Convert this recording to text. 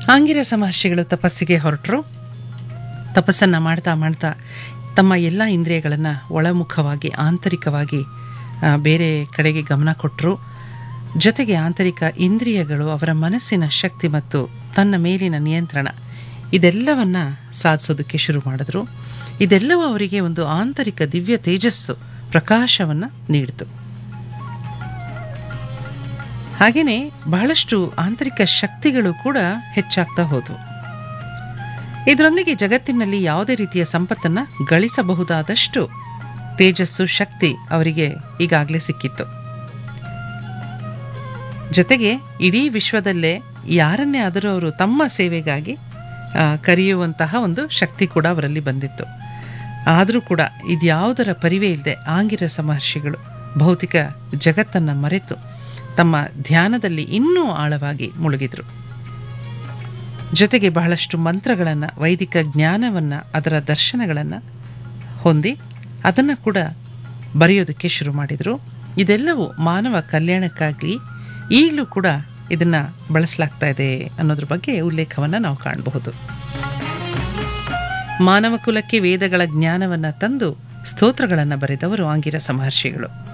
ಆಂಗಿರಸ ಮಹರ್ಷಿಗಳು ತಪಸ್ಸಿಗೆ ಹೊರಟರು ತಪಸ್ಸನ್ನು ಮಾಡ್ತಾ ಮಾಡ್ತಾ ತಮ್ಮ ಎಲ್ಲ ಇಂದ್ರಿಯಗಳನ್ನು ಒಳಮುಖವಾಗಿ ಆಂತರಿಕವಾಗಿ ಆ, ಬೇರೆ ಕಡೆಗೆ ಗಮನ ಕೊಟ್ಟರು ಜೊತೆಗೆ ಆಂತರಿಕ ಇಂದ್ರಿಯಗಳು ಅವರ ಮನಸ್ಸಿನ ಶಕ್ತಿ ಮತ್ತು ತನ್ನ ಮೇಲಿನ ನಿಯಂತ್ರಣ ಇದೆಲ್ಲವನ್ನ ಸಾಧಿಸೋದಕ್ಕೆ ಶುರು ಮಾಡಿದ್ರು ಇದೆಲ್ಲವೂ ಅವರಿಗೆ ಒಂದು ಆಂತರಿಕ ದಿವ್ಯ ತೇಜಸ್ಸು ಪ್ರಕಾಶವನ್ನು ನೀಡಿತು ಹಾಗೆಯೇ ಬಹಳಷ್ಟು ಆಂತರಿಕ ಶಕ್ತಿಗಳು ಕೂಡ ಹೆಚ್ಚಾಗ್ತಾ ಹೋದವು ಇದರೊಂದಿಗೆ ಜಗತ್ತಿನಲ್ಲಿ ಯಾವುದೇ ರೀತಿಯ ಸಂಪತ್ತನ್ನು ಗಳಿಸಬಹುದಾದಷ್ಟು ತೇಜಸ್ಸು ಶಕ್ತಿ ಅವರಿಗೆ ಈಗಾಗಲೇ ಸಿಕ್ಕಿತ್ತು ಜೊತೆಗೆ ಇಡೀ ವಿಶ್ವದಲ್ಲೇ ಯಾರನ್ನೇ ಆದರೂ ಅವರು ತಮ್ಮ ಸೇವೆಗಾಗಿ ಆ, ಕರೆಯುವಂತಹ ಒಂದು ಶಕ್ತಿ ಕೂಡ ಅವರಲ್ಲಿ ಬಂದಿತ್ತು ಆದರೂ ಕೂಡ ಇದ್ಯಾವುದರ ಪರಿವೇ ಇಲ್ಲದೆ ಆಂಗಿರಸ ಮಹರ್ಷಿಗಳು ಭೌತಿಕ ಜಗತ್ತನ್ನು ಮರೆತು ತಮ್ಮ ಧ್ಯಾನದಲ್ಲಿ ಇನ್ನೂ ಆಳವಾಗಿ ಮುಳುಗಿದ್ರು ಜೊತೆಗೆ ಬಹಳಷ್ಟು ಮಂತ್ರಗಳನ್ನು ವೈದಿಕ ಜ್ಞಾನವನ್ನು ಅದರ ದರ್ಶನಗಳನ್ನು ಹೊಂದಿ ಅದನ್ನು ಕೂಡ ಬರೆಯೋದಕ್ಕೆ ಶುರು ಮಾಡಿದರು ಇದೆಲ್ಲವೂ ಮಾನವ ಕಲ್ಯಾಣಕ್ಕಾಗಿ ಈಗಲೂ ಕೂಡ ಇದನ್ನು ಬಳಸಲಾಗ್ತಾ ಇದೆ ಅನ್ನೋದ್ರ ಬಗ್ಗೆ ಉಲ್ಲೇಖವನ್ನು ನಾವು ಕಾಣಬಹುದು ಮಾನವ ಕುಲಕ್ಕೆ ವೇದಗಳ ಜ್ಞಾನವನ್ನು ತಂದು ಸ್ತೋತ್ರಗಳನ್ನು ಬರೆದವರು ಆಂಗಿರಸ ಮಹರ್ಷಿಗಳು